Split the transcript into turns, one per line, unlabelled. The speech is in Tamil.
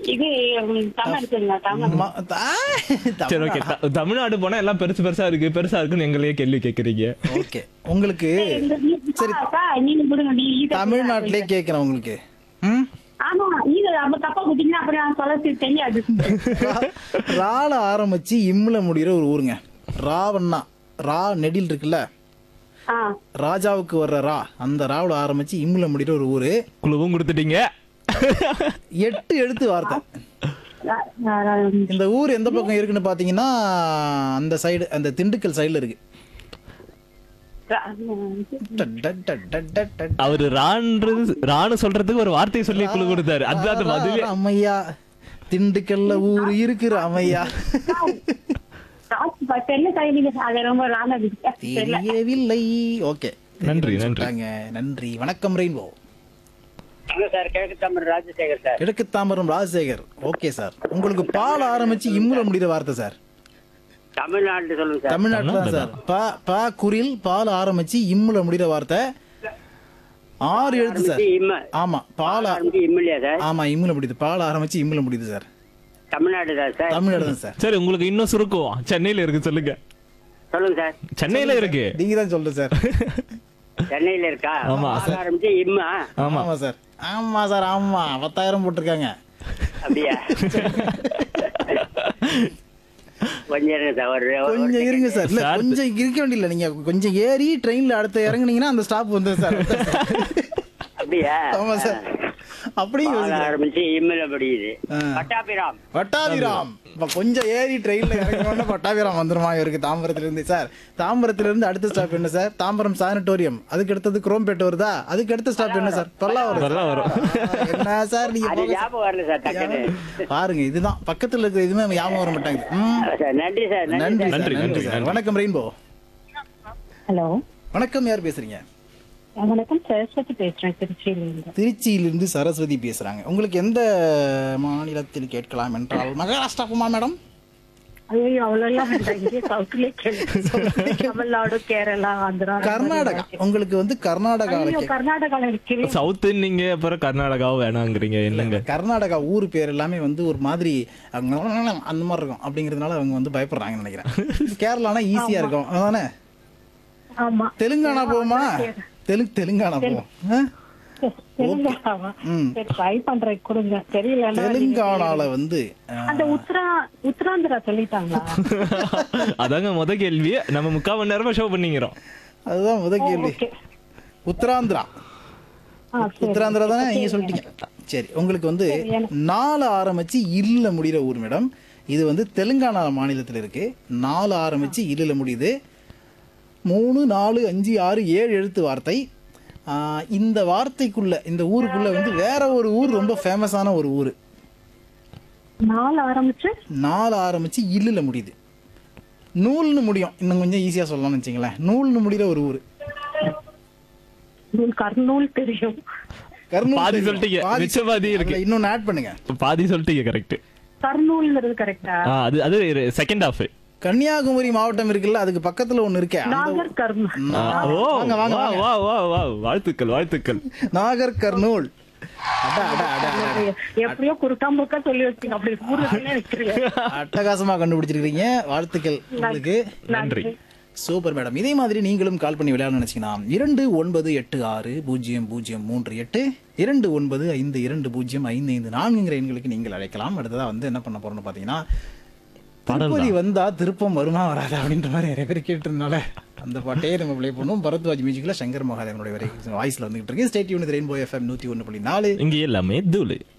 இது ம், தமிழ்நாடுங்க தமிழ்
ம- ஆ,
சரி ஓகே தமிழ்நாடு போனா எல்லாம் பெருசு பெருசா இருக்கு பெருசா இருக்குன்னு எங்களையே கேள்வி கேக்குறீங்க
ஓகே உங்களுக்கு சரி
அக்கா, நீங்க கொடுங்க நீ இது
தமிழ்நாட்டிலே கேட்கிறேன் உங்களுக்கு ம்
ஆமா நீங்க அப்ப தப்பா குடிங்கன்னா அப்புறம் நான் சொல்ல தெரியாது
ரா- ரால ஆரம்பிச்சு இம்ல முடிகிற ஒரு ஊருங்க ராவண்ணா ரா நெடில் இருக்குல்ல
ஆ
ராஜாவுக்கு வர்ற ரா அந்த ராவுல ஆரம்பிச்சு இம்ல முடிகிற ஒரு ஊரு
குழுவும் கொடுத்துட்டீங்க
எட்டு எழுத்து வார்த்தை
ர- ர- ர-
இந்த ஊர் எந்த பக்கம் இருக்குன்னு பாத்தீங்கன்னா அந்த சைடு அந்த திண்டுக்கல் சைடுல இருக்கு
ர-
டட் டட் டட் டட் டட் டட்.
அவரு ரான்றது ரான்னு சொல்றதுக்கு ஒரு வார்த்தையை சொல்லி குழு கொடுத்தாரு அதுதான் அந்த பதிலே
ராமையா திண்டுக்கல்ல ஊர் இருக்கு ராமையா
ராஸ் பட் என்ன கைவிங்க அது ரொம்ப ராங்க தெரியல
தெரியவில்லை ஓகே
நன்றி, நன்றி.
நன்றி வணக்கம் ரெயின்போ
வணக்கம் சார் கிழக்கு தமிழ் ராஜசேகர் சார்
கிழக்கு தாம்பரம் ராஜசேகர் ஓகே சார் உங்களுக்கு பால் ஆரம்பிச்சு இம்முல முடிகிற வார்த்தை சார்
தமிழ்நாட்டு சொல்லுங்க சார்
தமிழ்நாட்டுல தான் சார் பா பா குரில் பால் ஆரம்பிச்சு இம்முல முடிகிற வார்த்தை ஆறு எழுத்து சார்
இம்ம
ஆமா பால் ஆ-
ஆரம்பிச்சு இம்மில்லையா சார்
ஆமா இம்முல முடியுது பால் ஆரம்பிச்சு இம்முல முடியுது சார்
தமிழ்நாடு தான் சார்
தமிழ்நாடு தான் சார்
சரி உங்களுக்கு இன்னும் சுருக்குவோம் சென்னையில இருக்கு சொல்லுங்க
சொல்லுங்க சார்
சென்னையில இருக்கு
நீங்க தான் சொல்லுங்க சார்
சென்னையில இருக்கா
ஆமா.
பால் ஆரம்பிச்சு இம்மா
ஆமா
ஆமா சார் ஆமா சார் ஆமா பத்தாயிரம் போட்டிருக்காங்க
அப்படியா கொஞ்சம் இருங்க சார் ஒரு ஒரு
கொஞ்சம் இருங்க சார் இல்ல
சார்,
கொஞ்சம் இருக்க வேண்டியல நீங்க கொஞ்சம் ஏறி ட்ரெயின்ல அடுத்து இறங்குனீங்கன்னா அந்த ஸ்டாப் வந்து சார்
அப்படியா
ஆமா சார் அப்படியே
பால்
யோசிக்கிறேன்.
ஆரம்பிச்சு இம்மில முடியுது
ஆ.
பட்டாபிராம்
பட்டாபிராம் இப்ப கொஞ்சம் ஏறி ட்ரெயின்ல இறங்கினோட பட்டாபிராம் வந்துருமா இவருக்கு தாம்பரத்துல இருந்து சார் தாம்பரத்துல இருந்து அடுத்த ஸ்டாப் என்ன சார் தாம்பரம் சானிட்டோரியம் அதுக்கு அடுத்தது குரோம்பேட்டை வருதா அதுக்கு அடுத்த ஸ்டாப் என்ன சார் பல்லாவரம்
அதெல்லாம் வரும்
என்ன சார் நீங்க
அது
போங்க சார்.
ஞாபகம் வரல சார் டக்குன்னு
பாருங்க இதுதான் பக்கத்துல இருக்கிற எதுவுமே ஞாபகம் வர மாட்டாங்க ம்.
சார் நன்றி சார் நன்றி
நன்றி
சார்
சார்
நன்றி,
நன்றி
நன்றி,
சார்
நன்றி.
வணக்கம் ரெயின்போ
ஹலோ
வணக்கம் யார் பேசுறீங்க
வணக்கம் சரஸ்வதி பேசுறேன் திருச்சியிலிருந்து
திருச்சியிலிருந்து சரஸ்வதி பேசுறாங்க உங்களுக்கு எந்த மாநிலத்தில் கேட்கலாம் என்றால் மகாராஷ்டிராக்குமா மேடம்
ஐயோ அவ்வளவு எல்லாம் வேண்டாம் இங்கே சவுத்துலயே கேளு தமிழ்நாடு கேரளா ஆந்திரா
கர்நாடகா உங்களுக்கு வந்து கர்நாடகாவில்
ஐயோ
கேட்க
கர்நாடகால இருக்கு
சவுத்து நீங்க அப்புறம் கர்நாடகாவும் வேணாங்கிறீங்க என்னங்க
கர்நாடகா ஊர் பேர் எல்லாமே வந்து ஒரு மாதிரி அங்க அந்த மாதிரி இருக்கும் அப்படிங்கிறதுனால அவங்க வந்து பயப்படுறாங்கன்னு நினைக்கிறேன் கேரளானா ஈஸியா இருக்கும் அதானே
ஆமா
தெலுங்கானா போவோமா தெலுங்கு தெலுங்கானா போவோம் ஆ?
தெலுங்கானாவா
ம்.
சரி ட்ரை பண்றேன் கொடுங்க தெரியல
தெலுங்கானால வந்து ஆ,
அந்த உத்தரா உத்தராந்திரா சொல்லிட்டாங்களா
அதாங்க முத கேள்வி நம்ம முக்கால் மணி நேரமா ஷோ பண்ணிக்கிறோம்
அதுதான் முத கேள்வி
ஓகே
உத்தராந்திரா
ஆ சரி
உத்தராந்திரா தானே நீங்க சொல்லிட்டீங்க சரி உங்களுக்கு வந்து நாலு ஆரம்பிச்சு இல்ல முடிகிற ஊர் மேடம் இது வந்து தெலுங்கானா மாநிலத்தில் இருக்கு நாலு ஆரம்பிச்சு இல்ல முடியுது மூணு நாலு அஞ்சு ஆறு ஏழு எழுத்து வார்த்தை ஆ, இந்த வார்த்தைக்குள்ள இந்த ஊருக்குள்ள வந்து வேற ஒரு ஊர் ரொம்ப ஃபேமஸான ஒரு ஊர்
நாலு ஆரம்பிச்சு
நாலு ஆரம்பிச்சு இல்லுல முடியுது நூல்னு முடியும் இன்னும் கொஞ்சம் ஈஸியா சொல்லலாம்னு வச்சுங்களேன் நூல்னு முடிகிற ஒரு ஊர்
நூல் கர்னூல் தெரியும்
கர்னூல்
பாதி
தெரியும்.
சொல்லிட்டீங்க.
பாதி
மிச்ச பாதி இருக்கு.
அதுல இன்னொன்னு ஆட் பண்ணுங்க
பாதி சொல்லிட்டீங்க கரெக்ட்
கர்னூல்ங்கிறது கரெக்டா
அது அது செகண்ட் ஹாஃப்
கன்னியாகுமரி மாவட்டம் இருக்குல்ல அதுக்கு பக்கத்துல ஒண்ணு இருக்கே அந்த
நாகர் கர்னூல்
ஓ
வாங்க, வாங்க,
வா
வாங்க.
வா வா வா வாழ்த்துக்கள் வாழ்த்துக்கள்
நாகர் கர்னூல் அட, அட, அட, அட.
எப்படியோ குறுக்கா முறுக்கா சொல்லி வச்சீங்க அப்படி ஊருக்குள்ளே வைக்கிறீங்க
அட்டகாசமா கண்டுபிடிச்சிருக்கீங்க வாழ்த்துக்கள் உங்களுக்கு
நன்றி
சூப்பர் மேடம் இதே மாதிரி நீங்களும் கால் பண்ணி விளையாட நினைச்சீங்கன்னா இரண்டு ஒன்பது எட்டு ஆறு பூஜ்ஜியம் பூஜ்ஜியம் மூன்று எட்டு இரண்டு ஒன்பது ஐந்து இரண்டு பூஜ்ஜியம் ஐந்து ஐந்து நான்குங்கிற எண்களுக்கு நீங்கள் அழைக்கலாம் அடுத்ததா வந்து என்ன பண்ண போறோம்னு பாத்தீங்கன்னா திருப்பதி வந்தா திருப்பம் வருமா வராதா அப்படின்ற மாதிரி நிறைய பேர் கேட்டிருந்தனால அந்த பாட்டே நம்ம ப்ளே பண்ணுவோம் பரத்வாஜ் மியூசிக்ல சங்கர் மகாதேவனுடைய வாய்ஸ்ல வந்துகிட்டு இருக்கு ஸ்டேட் யூனிட் ரெயின்போ எஃப்எம் நூத்தி ஒன்று புள்ளி நாலு
இங்க எல்லாமே தூளு